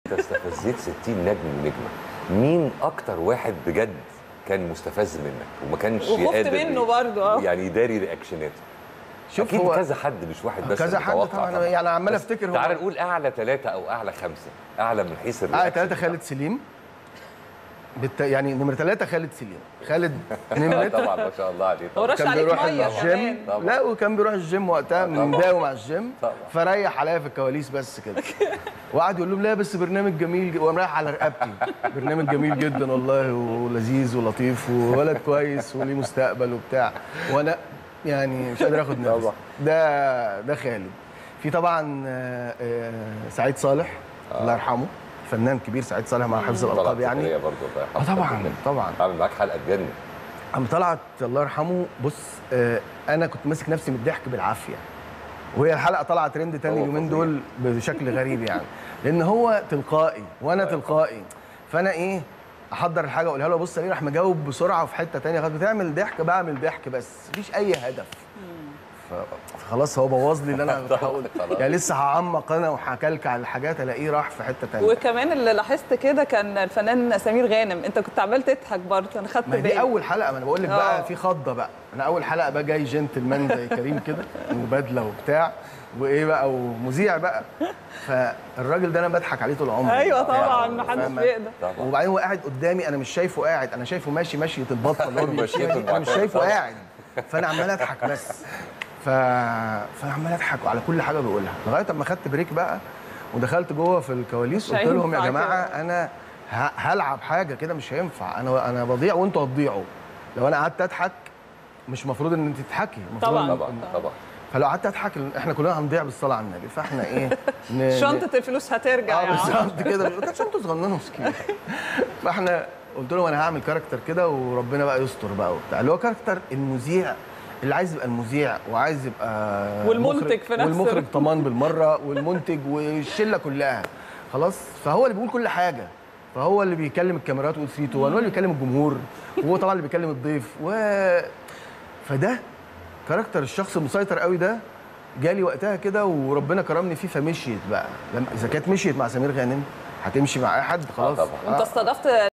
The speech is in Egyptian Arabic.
انت استفزيت 60 نجم ونجمه مين اكتر واحد بجد كان مستفز منك وما كانش وخفت قادر منه برضه، اه. يعني يداري رياكشناته شوف اكيد هو كذا حد مش واحد بس كذا حد متوقع طبعا يعني عمال بس افتكر هو تعال نقول اعلى ثلاثه او اعلى خمسه اعلى من حيث قاعد الرياكشن ثلاثة خالد سليم بالت... يعني نمرة ثلاثة خالد سليم خالد 2 آه، متر طبعا ما شاء الله عليه هو طبعا رش عليك بيروح ميه الجيم كمان طبعا. لا وكان بيروح الجيم وقتها طبعا. مداوم على الجيم طبعا. فريح عليا في الكواليس بس كده وقعد يقول لهم لا بس برنامج جميل ج- وقام رايح على رقبتي برنامج جميل جدا والله ولذيذ ولطيف وولد كويس وليه مستقبل وبتاع وانا يعني مش قادر اخد نفس طبعا. ده ده خالد في طبعا آه، آه، سعيد صالح الله يرحمه فنان كبير سعيد صالح مع حفظ طلعت الالقاب يعني سفرية برضه الله اه يرحمه. طبعا طبعا عامل معاك حلقه تجنن عم طلعت الله يرحمه بص آه انا كنت ماسك نفسي من الضحك بالعافيه وهي الحلقه طالعه ترند تاني هو اليومين فظيع. دول بشكل غريب يعني لان هو تلقائي وانا تلقائي فانا ايه احضر الحاجه اقولها له بص ايه راح مجاوب بسرعه وفي حته تانية خلاص بتعمل ضحك بعمل ضحك بس مفيش اي هدف ف- فخلاص هو بوظ لي اللي انا كنت هقول خلاص. يعني لسه هعمق انا وهكلك على الحاجات الاقيه راح في حته تانية وكمان اللي لاحظت كده كان الفنان سمير غانم انت كنت عمال تضحك برضه انا خدت ما هي بالي دي اول حلقه ما انا بقول لك آه. بقى في خضه بقى انا اول حلقه بقى جاي جنتلمان زي كريم كده وبدله وبتاع وايه بقى ومذيع بقى فالراجل ده انا بضحك عليه طول عمري ايوه وبتاع. طبعا ما حدش فاهمة؟ بيقدر طبعا وبعدين هو قاعد قدامي انا مش شايفه قاعد انا شايفه ماشي ماشيه البطه اللي هو بيمشيها دي انا مش شايفه طبعا. قاعد فانا عمال اضحك بس ف... فانا عمال اضحك على كل حاجه بيقولها لغايه اما خدت بريك بقى ودخلت جوه في الكواليس مش قلت لهم يا هينفع جماعه كده. انا ه- هلعب حاجه كده مش هينفع انا انا بضيع وانتوا هتضيعوا لو انا قعدت اضحك مش المفروض ان انت تضحكي المفروض طبعا. إن- طبعا طبعا فلو قعدت اضحك احنا كلنا هنضيع بالصلاه على النبي فاحنا ايه ن- شنطه الفلوس هترجع اه يا عم بالظبط كده كانت شنطه صغننه مسكينه فاحنا قلت لهم انا هعمل كاركتر كده وربنا بقى يستر بقى وبتاع اللي هو كاركتر المذيع اللي عايز يبقى المذيع وعايز يبقى والمنتج مخرج في نفس والمخرج الوقت. طمان بالمره والمنتج والشله كلها خلاص فهو اللي بيقول كل حاجه فهو اللي بيكلم الكاميرات ويقول 3 2 1 هو اللي بيكلم الجمهور وهو طبعا اللي بيكلم الضيف و فده كاركتر الشخص المسيطر قوي ده جالي وقتها كده وربنا كرمني فيه فمشيت بقى لما اذا كانت مشيت مع سمير غانم هتمشي مع اي حد خلاص طبعا. وانت استضفت